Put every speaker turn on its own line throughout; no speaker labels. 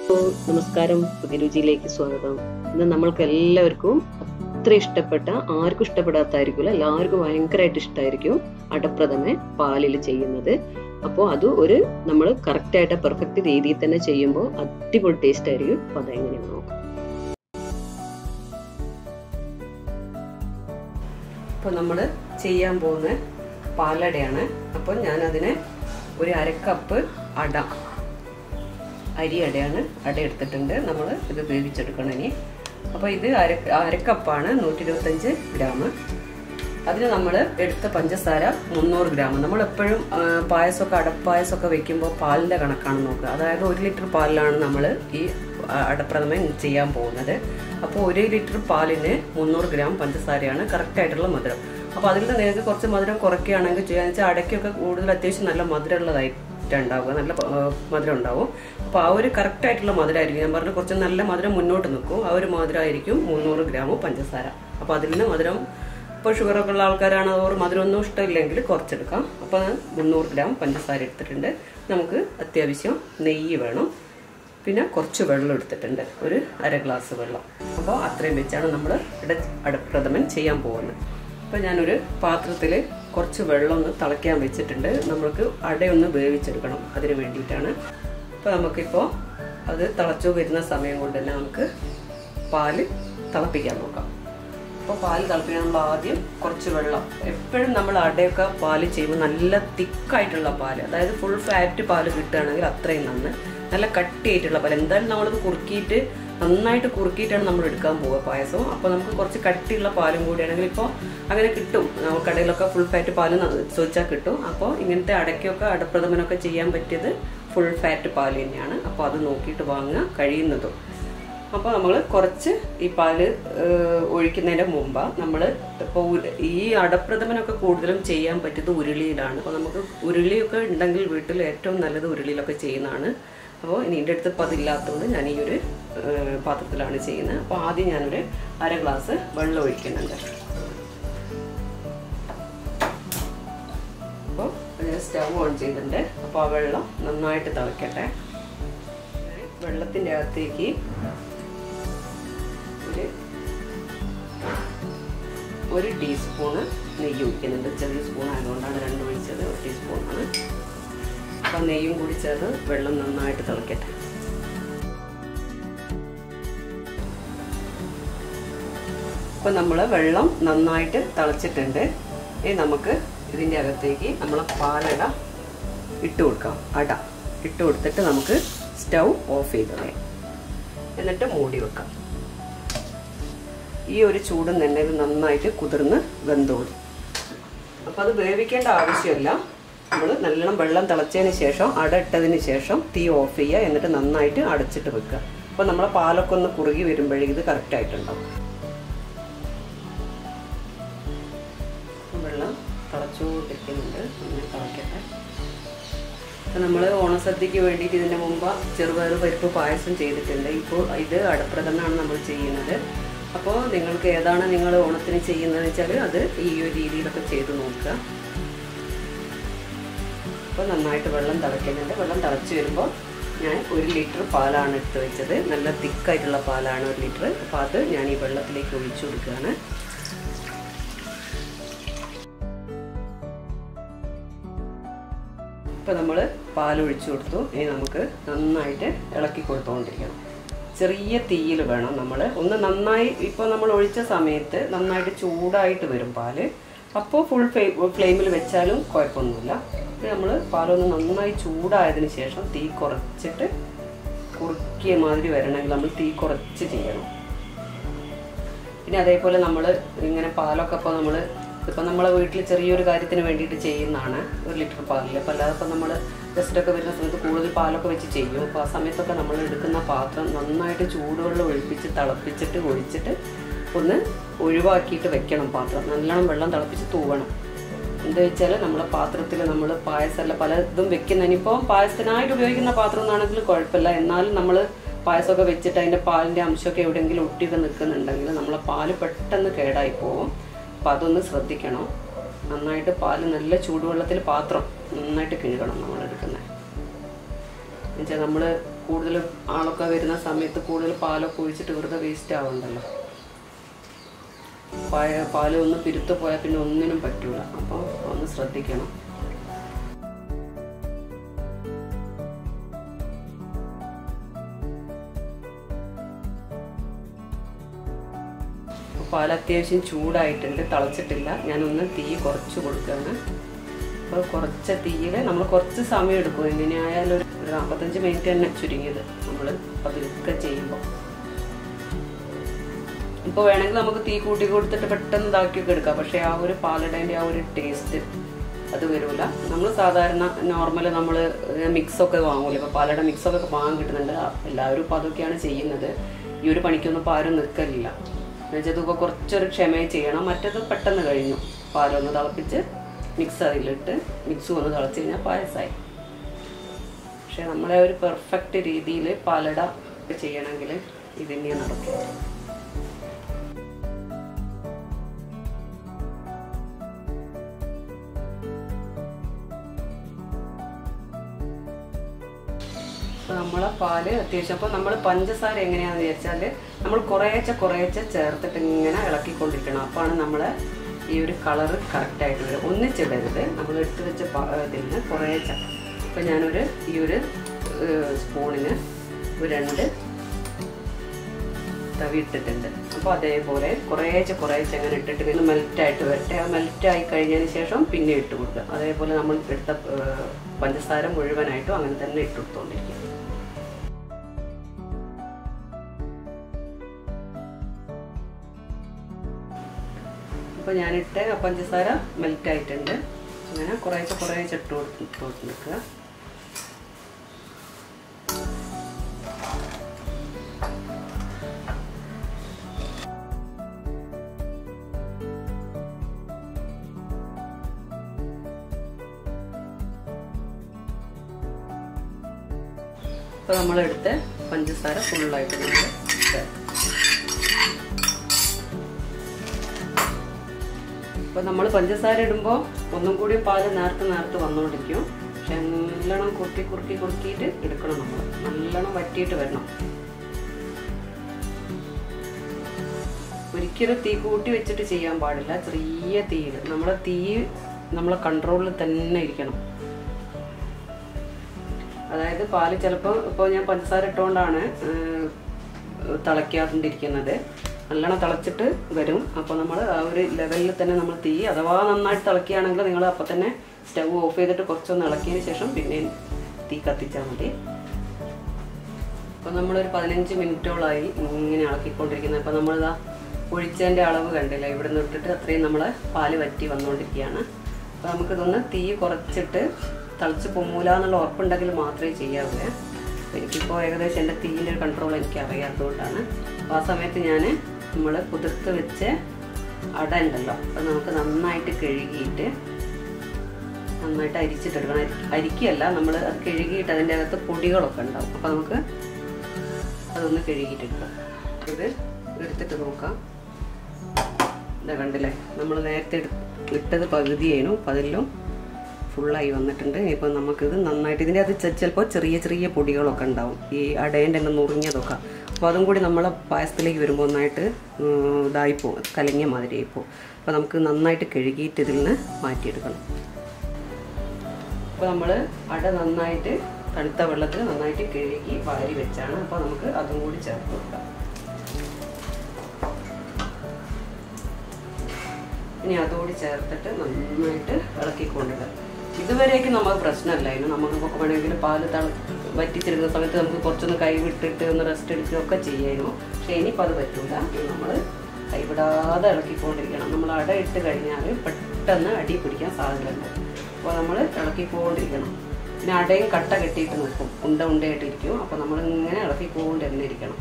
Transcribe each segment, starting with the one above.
നമസ്കാരം പുതിയ രുചിയിലേക്ക് സ്വാഗതം ഇന്ന് നമ്മൾക്ക് എല്ലാവർക്കും അത്ര ഇഷ്ടപ്പെട്ട ആർക്കും ഇഷ്ടപ്പെടാത്തായിരിക്കില്ല എല്ലാവർക്കും ഭയങ്കരമായിട്ട് ഇഷ്ടമായിരിക്കും അടപ്രഥമ പാലിൽ ചെയ്യുന്നത് അപ്പോൾ അത് ഒരു നമ്മൾ കറക്റ്റ് ആയിട്ട് പെർഫെക്റ്റ് രീതിയിൽ തന്നെ ചെയ്യുമ്പോൾ അടിപൊളി ടേസ്റ്റ് ആയിരിക്കും അപ്പോൾ അതെങ്ങനെയാണെന്ന് നോക്കാം ഇപ്പോൾ നമ്മൾ ചെയ്യാൻ പോകുന്ന പാലടയാണ് അപ്പോൾ ഞാൻ അതിനെ ഒരു അരക്കപ്പ് അട അരി അടയാണ് അട എടുത്തിട്ടുണ്ട് നമ്മൾ ഇത് വേവിച്ചെടുക്കണം ഇനി അപ്പോൾ ഇത് അര അരക്കപ്പാണ് നൂറ്റി ഇരുപത്തഞ്ച് ഗ്രാം അതിന് നമ്മൾ എടുത്ത പഞ്ചസാര മുന്നൂറ് ഗ്രാം നമ്മൾ എപ്പോഴും പായസമൊക്കെ അടപ്പായസമൊക്കെ വെക്കുമ്പോൾ പാലിൻ്റെ കണക്കാണ് നോക്കുക അതായത് ഒരു ലിറ്റർ പാലിലാണ് നമ്മൾ ഈ അടപ്രഥമൻ ചെയ്യാൻ പോകുന്നത് അപ്പോൾ ഒരു ലിറ്റർ പാലിന് മുന്നൂറ് ഗ്രാം പഞ്ചസാരയാണ് കറക്റ്റായിട്ടുള്ള മധുരം അപ്പോൾ അതിൽ നിന്ന് നിങ്ങൾക്ക് കുറച്ച് മധുരം കുറയ്ക്കുകയാണെങ്കിൽ ചെയ്യാന്ന് വെച്ചാൽ അടയ്ക്കൊക്കെ കൂടുതൽ അത്യാവശ്യം നല്ല മധുരമുള്ളതായി ഉണ്ടാവുക നല്ല മധുരം ഉണ്ടാവും അപ്പോൾ ആ ഒരു കറക്റ്റ് ആയിട്ടുള്ള മധുരമായിരിക്കും ഞാൻ പറഞ്ഞ കുറച്ച് നല്ല മധുരം മുന്നോട്ട് നിൽക്കും ആ ഒരു മധുരമായിരിക്കും മുന്നൂറ് ഗ്രാം പഞ്ചസാര അപ്പോൾ അതിൽ നിന്ന് മധുരം ഇപ്പോൾ ഷുഗറൊക്കെ ഉള്ള ആൾക്കാരാണ് അവർ മധുരമൊന്നും ഇഷ്ടമില്ലെങ്കിൽ കുറച്ചെടുക്കാം അപ്പോൾ ഞാൻ മുന്നൂറ് ഗ്രാം പഞ്ചസാര എടുത്തിട്ടുണ്ട് നമുക്ക് അത്യാവശ്യം നെയ്യ് വേണം പിന്നെ കുറച്ച് വെള്ളം എടുത്തിട്ടുണ്ട് ഒരു അര ഗ്ലാസ് വെള്ളം അപ്പോൾ അത്രയും വെച്ചാണ് നമ്മൾ ഇട അടപ്രഥമൻ ചെയ്യാൻ പോകുന്നത് അപ്പോൾ ഞാനൊരു പാത്രത്തിൽ കുറച്ച് വെള്ളം ഒന്ന് തിളയ്ക്കാൻ വെച്ചിട്ടുണ്ട് നമ്മൾക്ക് അടയൊന്ന് വേവിച്ചെടുക്കണം അതിന് വേണ്ടിയിട്ടാണ് അപ്പോൾ നമുക്കിപ്പോൾ അത് തിളച്ചു വരുന്ന സമയം കൊണ്ട് തന്നെ നമുക്ക് പാല് തിളപ്പിക്കാൻ നോക്കാം അപ്പോൾ പാല് തിളപ്പിക്കാൻ നമ്മൾ ആദ്യം കുറച്ച് വെള്ളം എപ്പോഴും നമ്മൾ അടയൊക്കെ പാല് ചെയ്യുമ്പോൾ നല്ല തിക്കായിട്ടുള്ള പാല് അതായത് ഫുൾ ഫാറ്റ് പാല് കിട്ടുകയാണെങ്കിൽ അത്രയും നന്ന് നല്ല കട്ടിയായിട്ടുള്ള പാല് എന്തായാലും നമ്മളത് കുറുക്കിയിട്ട് നന്നായിട്ട് കുറുക്കിയിട്ടാണ് നമ്മൾ എടുക്കാൻ പോവുക പായസം അപ്പോൾ നമുക്ക് കുറച്ച് കട്ടിയുള്ള പാലും കൂടിയാണെങ്കിൽ ഇപ്പോൾ അങ്ങനെ കിട്ടും കടയിലൊക്കെ ഫുൾ ഫാറ്റ് പാല് ചോദിച്ചാൽ കിട്ടും അപ്പോൾ ഇങ്ങനത്തെ അടയ്ക്കൊക്കെ അടപ്രഥമനൊക്കെ ചെയ്യാൻ പറ്റിയത് ഫുൾ ഫാറ്റ് പാല് തന്നെയാണ് അപ്പോൾ അത് നോക്കിയിട്ട് വാങ്ങുക കഴിയുന്നതും അപ്പോൾ നമ്മൾ കുറച്ച് ഈ പാല് ഒഴിക്കുന്നതിൻ്റെ മുമ്പ് നമ്മൾ ഇപ്പോൾ ഈ അടപ്രഥമനൊക്കെ കൂടുതലും ചെയ്യാൻ പറ്റിയത് ഉരുളിയിലാണ് അപ്പോൾ നമുക്ക് ഉരുളിയൊക്കെ ഉണ്ടെങ്കിൽ വീട്ടിൽ ഏറ്റവും നല്ലത് ഉരുളിയിലൊക്കെ ചെയ്യുന്നതാണ് അപ്പോൾ ഇനി എൻ്റെ അടുത്ത് ഇപ്പോൾ അതില്ലാത്തതുകൊണ്ട് ഞാൻ ഈ ഒരു പാത്രത്തിലാണ് ചെയ്യുന്നത് അപ്പോൾ ആദ്യം ഞാനൊരു അര ഗ്ലാസ് വെള്ളം ഒഴിക്കുന്നുണ്ട് അപ്പോൾ ഞാൻ സ്റ്റവ് ഓൺ ചെയ്തിട്ടുണ്ട് അപ്പോൾ ആ വെള്ളം നന്നായിട്ട് തിളക്കട്ടെ വെള്ളത്തിൻ്റെ അകത്തേക്ക് ഒരു ഒരു ടീസ്പൂണ് നെയ്യ് ഒഴിക്കുന്നുണ്ട് ചെറിയ സ്പൂൺ ആയതുകൊണ്ടാണ് രണ്ട് ഒഴിച്ചത് ഒരു ടീസ്പൂണാണ് അപ്പം നെയ്യും കൂടി ചേർന്ന് വെള്ളം നന്നായിട്ട് തിളക്കട്ടെ അപ്പം നമ്മൾ വെള്ളം നന്നായിട്ട് തിളച്ചിട്ടുണ്ട് ഇനി നമുക്ക് ഇതിൻ്റെ അകത്തേക്ക് നമ്മൾ പാലട ഇട്ട് കൊടുക്കാം അട ഇട്ട് കൊടുത്തിട്ട് നമുക്ക് സ്റ്റൗ ഓഫ് ചെയ്ത് കളയാം എന്നിട്ട് മൂടി വെക്കാം ഈ ഒരു ചൂടും തന്നെ ഇത് നന്നായിട്ട് കുതിർന്ന് വെന്തോടും അപ്പോൾ അത് വേവിക്കേണ്ട ആവശ്യമില്ല നമ്മൾ നല്ലോണം വെള്ളം തിളച്ചതിന് ശേഷം അട ഇട്ടതിന് ശേഷം തീ ഓഫ് ചെയ്യുക എന്നിട്ട് നന്നായിട്ട് അടച്ചിട്ട് വെക്കുക അപ്പോൾ നമ്മളെ പാലൊക്കെ ഒന്ന് കുറുകി വരുമ്പോഴേക്കും ഇത് കറക്റ്റായിട്ടുണ്ടാവും വെള്ളം തിളച്ചുകൊണ്ടിരിക്കുന്നുണ്ട് അങ്ങനെ തിളക്കട്ടെ അപ്പോൾ നമ്മൾ ഓണസദ്യക്ക് വേണ്ടിയിട്ട് ഇതിൻ്റെ മുമ്പ് ചെറുപയർ പരിപ്പ് പായസം ചെയ്തിട്ടുണ്ട് ഇപ്പോൾ ഇത് അടപ്രഥമനാണ് നമ്മൾ ചെയ്യുന്നത് അപ്പോൾ നിങ്ങൾക്ക് ഏതാണ് നിങ്ങൾ ഓണത്തിന് ചെയ്യുന്നതെന്ന് വെച്ചാൽ അത് ഈ ഒരു രീതിയിലൊക്കെ ചെയ്ത് നോക്കുക അപ്പോൾ നന്നായിട്ട് വെള്ളം തിളയ്ക്കുന്നുണ്ട് വെള്ളം തിളച്ച് വരുമ്പോൾ ഞാൻ ഒരു ലിറ്റർ പാലാണ് എടുത്ത് വെച്ചത് നല്ല തിക്കായിട്ടുള്ള പാലാണ് ഒരു ലിറ്റർ അപ്പോൾ അത് ഞാൻ ഈ വെള്ളത്തിലേക്ക് ഒഴിച്ചു കൊടുക്കുകയാണ് ഇപ്പോൾ നമ്മൾ പാൽ ഒഴിച്ചു കൊടുത്തു ഇനി നമുക്ക് നന്നായിട്ട് ഇളക്കി കൊടുത്തുകൊണ്ടിരിക്കണം ചെറിയ തീയിൽ വേണം നമ്മൾ ഒന്ന് നന്നായി ഇപ്പോൾ നമ്മൾ ഒഴിച്ച സമയത്ത് നന്നായിട്ട് ചൂടായിട്ട് വരും പാല് അപ്പോൾ ഫുൾ ഫ്ലെയിമിൽ വെച്ചാലും കുഴപ്പമൊന്നുമില്ല നമ്മൾ പാലൊന്ന് നന്നായി ചൂടായതിന് ശേഷം തീ കുറച്ചിട്ട് കുറുക്കിയ മാതിരി വരണമെങ്കിൽ നമ്മൾ തീ കുറച്ച് ചെയ്യണം പിന്നെ അതേപോലെ നമ്മൾ ഇങ്ങനെ പാലൊക്കെ ഇപ്പോൾ നമ്മൾ ഇപ്പം നമ്മളെ വീട്ടിൽ ചെറിയൊരു കാര്യത്തിന് വേണ്ടിയിട്ട് ചെയ്യുന്നതാണ് ഒരു ലിറ്റർ പാലിൽ അപ്പോൾ അല്ലാതെ ഇപ്പം നമ്മൾ ഗസ്റ്റൊക്കെ വരുന്ന സമയത്ത് കൂടുതൽ പാലൊക്കെ വെച്ച് ചെയ്യും അപ്പോൾ ആ സമയത്തൊക്കെ നമ്മൾ എടുക്കുന്ന പാത്രം നന്നായിട്ട് ചൂടുവെള്ളം ഒഴിപ്പിച്ച് തിളപ്പിച്ചിട്ട് ഒഴിച്ചിട്ട് ഒന്ന് ഒഴിവാക്കിയിട്ട് വെക്കണം പാത്രം നല്ലോണം വെള്ളം തിളപ്പിച്ച് തൂവണം എന്താ വെച്ചാൽ നമ്മളെ പാത്രത്തിൽ നമ്മൾ പായസമല്ല പലതും വെക്കുന്നതിന് ഇപ്പോൾ പായസത്തിനായിട്ട് ഉപയോഗിക്കുന്ന പാത്രം എന്നാണെങ്കിൽ കുഴപ്പമില്ല എന്നാലും നമ്മൾ പായസമൊക്കെ വെച്ചിട്ട് അതിൻ്റെ പാലിൻ്റെ അംശമൊക്കെ എവിടെയെങ്കിലും ഒട്ടിയൊക്കെ നിൽക്കുന്നുണ്ടെങ്കിൽ നമ്മളെ പാല് പെട്ടെന്ന് കേടായി പോകും അപ്പോൾ അതൊന്ന് ശ്രദ്ധിക്കണം നന്നായിട്ട് പാല് നല്ല ചൂടുവെള്ളത്തിൽ പാത്രം നന്നായിട്ട് കിഴുകണം നമ്മൾ എടുക്കുന്നത് എന്നുവെച്ചാൽ നമ്മൾ കൂടുതൽ ആളൊക്കെ വരുന്ന സമയത്ത് കൂടുതൽ പാലൊക്കെ ഒഴിച്ചിട്ട് വെറുതെ വേസ്റ്റ് ആവണ്ടല്ലോ പായ പാല് ഒന്ന് പിരുത്ത് പോയാൽ പിന്നെ ഒന്നിനും പറ്റൂല അപ്പോൾ ഒന്ന് ശ്രദ്ധിക്കണം പാൽ അത്യാവശ്യം ചൂടായിട്ടുണ്ട് തിളച്ചിട്ടില്ല ഞാനൊന്ന് തീ കുറച്ച് കൊടുക്കുകയാണ് അപ്പോൾ കുറച്ച് തീയിൽ നമ്മൾ കുറച്ച് സമയം എടുക്കും എങ്ങനെയായാലും ഒരു ഒരു നാൽപ്പത്തഞ്ച് മിനിറ്റ് തന്നെ ചുരുങ്ങിയത് നമ്മൾ പതുക്കെ ചെയ്യുമ്പോൾ ഇപ്പോൾ വേണമെങ്കിൽ നമുക്ക് തീ കൂട്ടി കൊടുത്തിട്ട് പെട്ടെന്ന് ഇതാക്കിയൊക്കെ എടുക്കാം പക്ഷേ ആ ഒരു പാലടേൻ്റെ ആ ഒരു ടേസ്റ്റ് അത് വരില്ല നമ്മൾ സാധാരണ നോർമൽ നമ്മൾ മിക്സൊക്കെ വാങ്ങൂല ഇപ്പോൾ പാലട മിക്സൊക്കെ വാങ്ങാൻ കിട്ടുന്നുണ്ട് എല്ലാവരും ഇപ്പോൾ അതൊക്കെയാണ് ചെയ്യുന്നത് ഈ ഒരു പണിക്കൊന്നും ഇപ്പോൾ ആരും നിൽക്കലില്ല എന്നുവെച്ചാൽ ഇതിപ്പോൾ കുറച്ചൊരു ക്ഷമയെ ചെയ്യണം മറ്റത് പെട്ടെന്ന് കഴിഞ്ഞു പാലൊന്ന് തിളപ്പിച്ച് മിക്സ് അതിലിട്ട് മിക്സ് ഒന്ന് തിളച്ച് കഴിഞ്ഞാൽ പായസമായി പക്ഷെ നമ്മളെ ഒരു പെർഫെക്റ്റ് രീതിയിൽ പാലട ചെയ്യണമെങ്കിൽ ഇതിനെ നടക്കും അപ്പോൾ നമ്മളെ പാല് അത്യാവശ്യം അപ്പോൾ നമ്മൾ പഞ്ചസാര എങ്ങനെയാണെന്ന് വിചാരിച്ചാൽ നമ്മൾ കുറേശ്ശെ കുറേശ്ശെ ചേർത്തിട്ട് ഇങ്ങനെ ഇളക്കിക്കൊണ്ടിരിക്കണം അപ്പോഴാണ് നമ്മളെ ഈ ഒരു കളറ് കറക്റ്റായിട്ട് വരും ഒന്നിച്ചിടരുത് നമ്മൾ എടുത്തു വെച്ച ഇതിൽ നിന്ന് കുറേശ്ശെ ഇപ്പം ഞാനൊരു ഈ ഒരു സ്പൂണിന് ഒരു രണ്ട് തവി ഇട്ടിട്ടുണ്ട് അപ്പോൾ അതേപോലെ കുറേശ്ശെ കുറേശ്ശെ അങ്ങനെ ഇട്ടിട്ട് പിന്നെ മെൽറ്റായിട്ട് വരട്ടെ ആ മെൽറ്റായി കഴിഞ്ഞതിന് ശേഷം പിന്നെ ഇട്ട് കൊടുക്കുക അതേപോലെ നമ്മൾ എടുത്ത ഏഹ്, പഞ്ചസാര മുഴുവനായിട്ടും അങ്ങനെ തന്നെ ഇട്ട് കൊടുത്തോണ്ടിരിക്കുക അപ്പോൾ ഞാനിട്ട ആ പഞ്ചസാര മെൽറ്റ് ആയിട്ടുണ്ട് അങ്ങനെ കുറേശ്ശെ കുറേശ്ശെ ഇട്ട് കൊടുത്ത് ഇട്ട് കൊടുത്ത് നിൽക്കുക ഇപ്പോൾ നമ്മളെടുത്ത് പഞ്ചസാര ഫുള്ളായിട്ട് നമ്മൾ ചേർക്കും അപ്പോൾ നമ്മൾ പഞ്ചസാര ഇടുമ്പോൾ ഒന്നും കൂടി പാല് നേർത്ത് നേർത്ത് വന്നുകൊണ്ടിരിക്കും പക്ഷെ നല്ലോണം കുറുക്കി കുറുക്കി കുറുക്കിയിട്ട് എടുക്കണം നമ്മൾ നല്ലോണം വറ്റിയിട്ട് വരണം ഒരിക്കലും തീ കൂട്ടി വെച്ചിട്ട് ചെയ്യാൻ പാടില്ല ചെറിയ തീയിൽ നമ്മുടെ തീ നമ്മളെ കൺട്രോളിൽ തന്നെ ഇരിക്കണം അതായത് പാല് ചിലപ്പോൾ ഇപ്പോൾ ഞാൻ പഞ്ചസാര ഇട്ടുകൊണ്ടാണ് ഏഹ്, തിളയ്ക്കാണ്ടിരിക്കുന്നത് നല്ലോണം തിളച്ചിട്ട് വരും അപ്പോൾ നമ്മൾ ആ ഒരു ലെവലിൽ തന്നെ നമ്മൾ തീ അഥവാ നന്നായിട്ട് തിളക്കുകയാണെങ്കിൽ നിങ്ങൾ അപ്പോൾ തന്നെ സ്റ്റവ് ഓഫ് ചെയ്തിട്ട് കുറച്ചൊന്ന് ഇളക്കിയതിന് ശേഷം പിന്നെ തീ കത്തിച്ചാൽ മതി അപ്പോൾ നമ്മളൊരു പതിനഞ്ച് മിനിറ്റോളായി ഇങ്ങനെ ഇളക്കിക്കൊണ്ടിരിക്കുന്നത് അപ്പോൾ നമ്മളിതാ ഒഴിച്ചതിൻ്റെ അളവ് കണ്ടില്ല ഇവിടെ നിന്ന് ഇട്ടിട്ട് അത്രയും നമ്മൾ പാല് വറ്റി വന്നുകൊണ്ടിരിക്കുകയാണ് അപ്പോൾ നമുക്കിതൊന്ന് തീ കുറച്ചിട്ട് തിളച്ച് പൊമ്മൂല എന്നുള്ള ഉറപ്പുണ്ടെങ്കിൽ മാത്രമേ ചെയ്യാവൂ അപ്പോൾ എനിക്കിപ്പോൾ ഏകദേശം എൻ്റെ തീയിൻ്റെ ഒരു കൺട്രോൾ എനിക്ക് അറിയാത്തതുകൊണ്ടാണ് അപ്പോൾ ആ സമയത്ത് ഞാൻ നമ്മൾ കുതിർത്ത് വെച്ച് അട ഉണ്ടല്ലോ അപ്പോൾ നമുക്ക് നന്നായിട്ട് കഴുകിയിട്ട് നന്നായിട്ട് അരിച്ചിട്ടെടുക്കണം അരി അരിക്കല്ല നമ്മൾ അത് കഴുകിയിട്ട് അതിൻ്റെ അകത്ത് പൊടികളൊക്കെ ഉണ്ടാവും അപ്പോൾ നമുക്ക് അതൊന്ന് കഴുകിയിട്ടെടുക്കാം ഇത് എടുത്തിട്ട് നോക്കാം ഇതാ കണ്ടില്ലേ നമ്മൾ നേരത്തെ എടു- ഇട്ടത് പകുതിയായിരുന്നു അപ്പം അതിലും ഫുള്ളായി വന്നിട്ടുണ്ട് ഇപ്പം നമുക്കിത് നന്നായിട്ട് ഇതിൻ്റെ അത് ചിലപ്പോൾ ചെറിയ ചെറിയ പൊടികളൊക്കെ ഉണ്ടാവും ഈ അടേൻ്റെ തന്നെ നുറുങ്ങിയതൊക്കെ അപ്പോൾ അതും കൂടി നമ്മളെ പായസത്തിലേക്ക് വരുമ്പോൾ നന്നായിട്ട് ഉം, ഇതായിപ്പോവും കലങ്ങിയ മാതിരി ആയിപ്പോവും അപ്പോൾ നമുക്ക് നന്നായിട്ട് കഴുകിയിട്ട് ഇതിൽ നിന്ന് മാറ്റിയെടുക്കണം അപ്പോൾ നമ്മൾ അട നന്നായിട്ട് തണുത്ത വെള്ളത്തിൽ നന്നായിട്ട് കഴുകി വാരി വെച്ചാണ് അപ്പോൾ നമുക്ക് അതും കൂടി ചേർത്ത് കൊടുക്കാം ഇനി അതുകൂടി ചേർത്തിട്ട് നന്നായിട്ട് ഇളക്കിക്കൊണ്ടിടുക ഇതുവരേക്കും നമുക്ക് പ്രശ്നമില്ലായിരുന്നു നമുക്ക് ഇപ്പോൾ വേണമെങ്കിൽ പാല് തള വറ്റിച്ചെടുക്കുന്ന സമയത്ത് നമുക്ക് കുറച്ചൊന്ന് കൈ വിട്ടിട്ട് ഒന്ന് റെസ്റ്റ് എടുക്കുകയൊക്കെ ചെയ്യായിരുന്നു പക്ഷേ ഇനിയിപ്പോൾ അത് പറ്റില്ല നമ്മൾ കൈവിടാതെ ഇളക്കിക്കൊണ്ടിരിക്കണം നമ്മൾ അട ഇട്ട് കഴിഞ്ഞാൽ പെട്ടെന്ന് അടി പിടിക്കാൻ സാധ്യതയുണ്ട് അപ്പോൾ നമ്മൾ ഇളക്കിക്കൊണ്ടിരിക്കണം പിന്നെ അടയും കട്ട കെട്ടിയിട്ട് നിൽക്കും ഉണ്ട ഉണ്ടയായിട്ടിരിക്കും അപ്പോൾ നമ്മൾ ഇങ്ങനെ ഇളക്കിക്കൊണ്ട് തന്നെ ഇരിക്കണം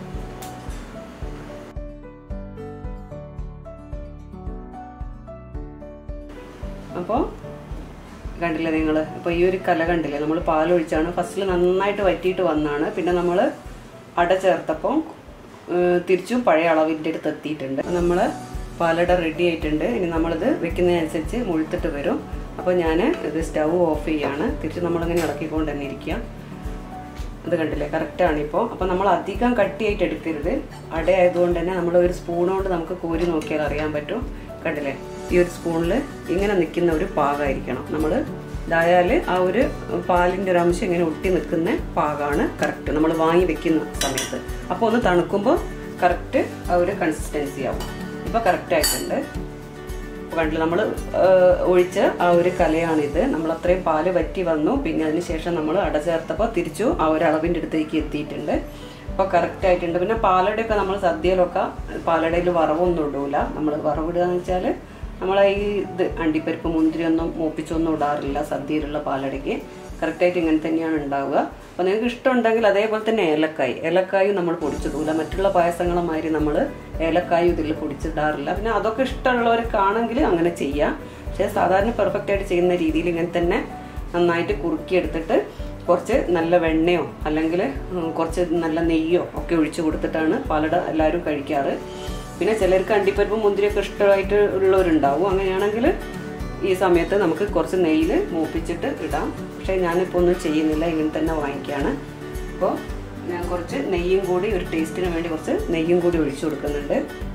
അപ്പോൾ കണ്ടില്ലേ നിങ്ങൾ ഇപ്പോൾ ഈ ഒരു കല കണ്ടില്ലേ നമ്മൾ പാലൊഴിച്ചാണ് ഫസ്റ്റിൽ നന്നായിട്ട് വറ്റിയിട്ട് വന്നാണ് പിന്നെ നമ്മൾ അട ചേർത്തപ്പോൾ ഏഹ്, തിരിച്ചും പഴയ അളവിൻ്റെ അടുത്ത് എത്തിയിട്ടുണ്ട് നമ്മൾ പാലട റെഡി ആയിട്ടുണ്ട് ഇനി നമ്മളിത് വെക്കുന്നതിനനുസരിച്ച് മുഴുത്തിട്ട് വരും അപ്പോൾ ഞാൻ ഇത് സ്റ്റൗ ഓഫ് ചെയ്യാണ് തിരിച്ച് നമ്മളിങ്ങനെ ഇളക്കിക്കൊണ്ട് തന്നെ ഇരിക്കുക ഇത് കണ്ടില്ലേ കറക്റ്റാണ് ഇപ്പോൾ അപ്പോൾ നമ്മൾ അധികം കട്ടിയായിട്ട് എടുക്കരുത് അടയായതുകൊണ്ട് തന്നെ നമ്മൾ ഒരു സ്പൂൺ കൊണ്ട് നമുക്ക് കോരി നോക്കിയാൽ അറിയാൻ പറ്റും കണ്ടില്ലേ ഈ ഒരു സ്പൂണിൽ ഇങ്ങനെ നിൽക്കുന്ന ഒരു പാകമായിരിക്കണം നമ്മൾ ഇതായാൽ ആ ഒരു പാലിൻ്റെ ഒരു അംശം ഇങ്ങനെ ഒട്ടി നിൽക്കുന്ന പാകമാണ് കറക്റ്റ് നമ്മൾ വാങ്ങി വെക്കുന്ന സമയത്ത് അപ്പോൾ ഒന്ന് തണുക്കുമ്പോൾ കറക്റ്റ് ആ ഒരു കൺസിസ്റ്റൻസി ആവും ഇപ്പോൾ കറക്റ്റ് ആയിട്ടുണ്ട് കണ്ടില്ല നമ്മൾ ഒഴിച്ച ആ ഒരു കലയാണിത് നമ്മൾ അത്രയും പാല് വറ്റി വന്നു പിന്നെ അതിന് ശേഷം നമ്മൾ അട ചേർത്തപ്പോൾ തിരിച്ചു ആ ഒരു അളവിൻ്റെ അടുത്തേക്ക് എത്തിയിട്ടുണ്ട് അപ്പോൾ കറക്റ്റ് ആയിട്ടുണ്ട് പിന്നെ പാലടയൊക്കെ നമ്മൾ സദ്യയിലൊക്കെ പാലടയിൽ വറവൊന്നും ഇടൂല നമ്മൾ വറവിടുക എന്ന് വെച്ചാൽ നമ്മൾ ഈ ഇത് അണ്ടിപ്പരിപ്പ് മുന്തിരി ഒന്നും മൂപ്പിച്ചൊന്നും ഇടാറില്ല സദ്യയിലുള്ള പാലടയ്ക്ക് കറക്റ്റായിട്ട് ഇങ്ങനെ തന്നെയാണ് ഉണ്ടാവുക അപ്പോൾ നിങ്ങൾക്ക് ഇഷ്ടമുണ്ടെങ്കിൽ അതേപോലെ തന്നെ ഏലക്കായ് ഏലക്കായും നമ്മൾ പൊടിച്ചിടൂല മറ്റുള്ള പായസങ്ങളെ മാതിരി നമ്മൾ ഏലക്കായും ഇതിൽ പൊടിച്ചിടാറില്ല പിന്നെ അതൊക്കെ ഇഷ്ടമുള്ളവർക്കാണെങ്കിൽ അങ്ങനെ ചെയ്യാം പക്ഷേ സാധാരണ പെർഫെക്റ്റ് ആയിട്ട് ചെയ്യുന്ന രീതിയിൽ ഇങ്ങനെ തന്നെ നന്നായിട്ട് കുറുക്കിയെടുത്തിട്ട് കുറച്ച് നല്ല വെണ്ണയോ അല്ലെങ്കിൽ കുറച്ച് നല്ല നെയ്യോ ഒക്കെ ഒഴിച്ചു കൊടുത്തിട്ടാണ് പാലട എല്ലാവരും കഴിക്കാറ് പിന്നെ ചിലർക്ക് അണ്ടിപ്പരിപ്പ് മുന്തിരിയൊക്കെ ഇഷ്ടമായിട്ട് ഉള്ളവരുണ്ടാവും അങ്ങനെയാണെങ്കിൽ ഈ സമയത്ത് നമുക്ക് കുറച്ച് നെയ്യിൽ മൂപ്പിച്ചിട്ട് ഇടാം പക്ഷേ ഞാനിപ്പോൾ ഒന്നും ചെയ്യുന്നില്ല ഇങ്ങനെ തന്നെ വാങ്ങിക്കുകയാണ് അപ്പോൾ ഞാൻ കുറച്ച് നെയ്യും കൂടി ഒരു ടേസ്റ്റിന് വേണ്ടി കുറച്ച് നെയ്യും കൂടി ഒഴിച്ചു കൊടുക്കുന്നുണ്ട്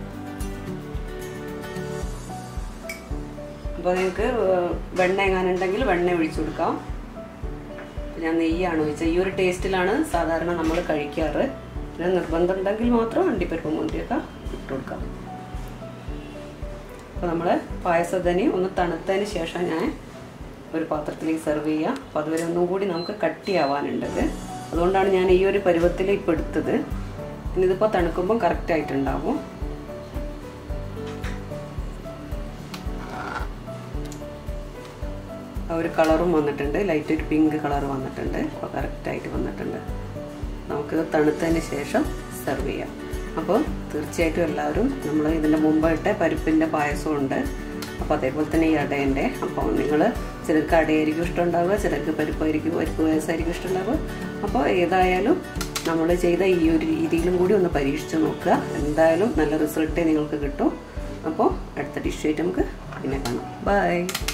അപ്പോൾ നിങ്ങൾക്ക് വെണ്ണ എങ്ങാനുണ്ടെങ്കിൽ വെണ്ണ ഒഴിച്ചു കൊടുക്കാം ഞാൻ നെയ്യാണ് ഒഴിച്ചത് ഈ ഒരു ടേസ്റ്റിലാണ് സാധാരണ നമ്മൾ കഴിക്കാറ് പിന്നെ നിർബന്ധം ഉണ്ടെങ്കിൽ മാത്രം അണ്ടിപ്പരിപ്പ് മുന്തിരിയൊക്കെ ഇട്ട് കൊടുക്കാം അപ്പോൾ നമ്മൾ പായസത്തിന് ഒന്ന് തണുത്തതിന് ശേഷം ഞാൻ ഒരു പാത്രത്തിലേക്ക് സെർവ് ചെയ്യുക അപ്പോൾ അതുവരെ ഒന്നും കൂടി നമുക്ക് കട്ടിയാവാനുണ്ടത് അതുകൊണ്ടാണ് ഞാൻ ഈ ഒരു പരുവത്തിൽ ഇപ്പോൾ എടുത്തത് ഇനി ഇതിപ്പോൾ തണുക്കുമ്പം കറക്റ്റ് ആയിട്ടുണ്ടാവും ആ ഒരു കളറും വന്നിട്ടുണ്ട് ലൈറ്റ് ഒരു പിങ്ക് കളർ വന്നിട്ടുണ്ട് അപ്പോൾ കറക്റ്റായിട്ട് വന്നിട്ടുണ്ട് നമുക്കിത് തണുത്തതിന് ശേഷം സെർവ് ചെയ്യാം അപ്പോൾ തീർച്ചയായിട്ടും എല്ലാവരും നമ്മൾ ഇതിൻ്റെ മുമ്പായിട്ട് പരിപ്പിൻ്റെ പായസമുണ്ട് അപ്പോൾ അതേപോലെ തന്നെ ഈ അടേൻ്റെ അപ്പോൾ നിങ്ങൾ ചിലർക്ക് അടയായിരിക്കും ഇഷ്ടമുണ്ടാവുക ചിലർക്ക് പരിപ്പായിരിക്കും പരിപ്പ് പായസമായിരിക്കും ഇഷ്ടമുണ്ടാവുക അപ്പോൾ ഏതായാലും നമ്മൾ ചെയ്ത ഈ ഒരു രീതിയിലും കൂടി ഒന്ന് പരീക്ഷിച്ച് നോക്കുക എന്തായാലും നല്ല റിസൾട്ടേ നിങ്ങൾക്ക് കിട്ടും അപ്പോൾ അടുത്ത ഡിഷ് ആയിട്ട് നമുക്ക് പിന്നെ കാണാം ബൈ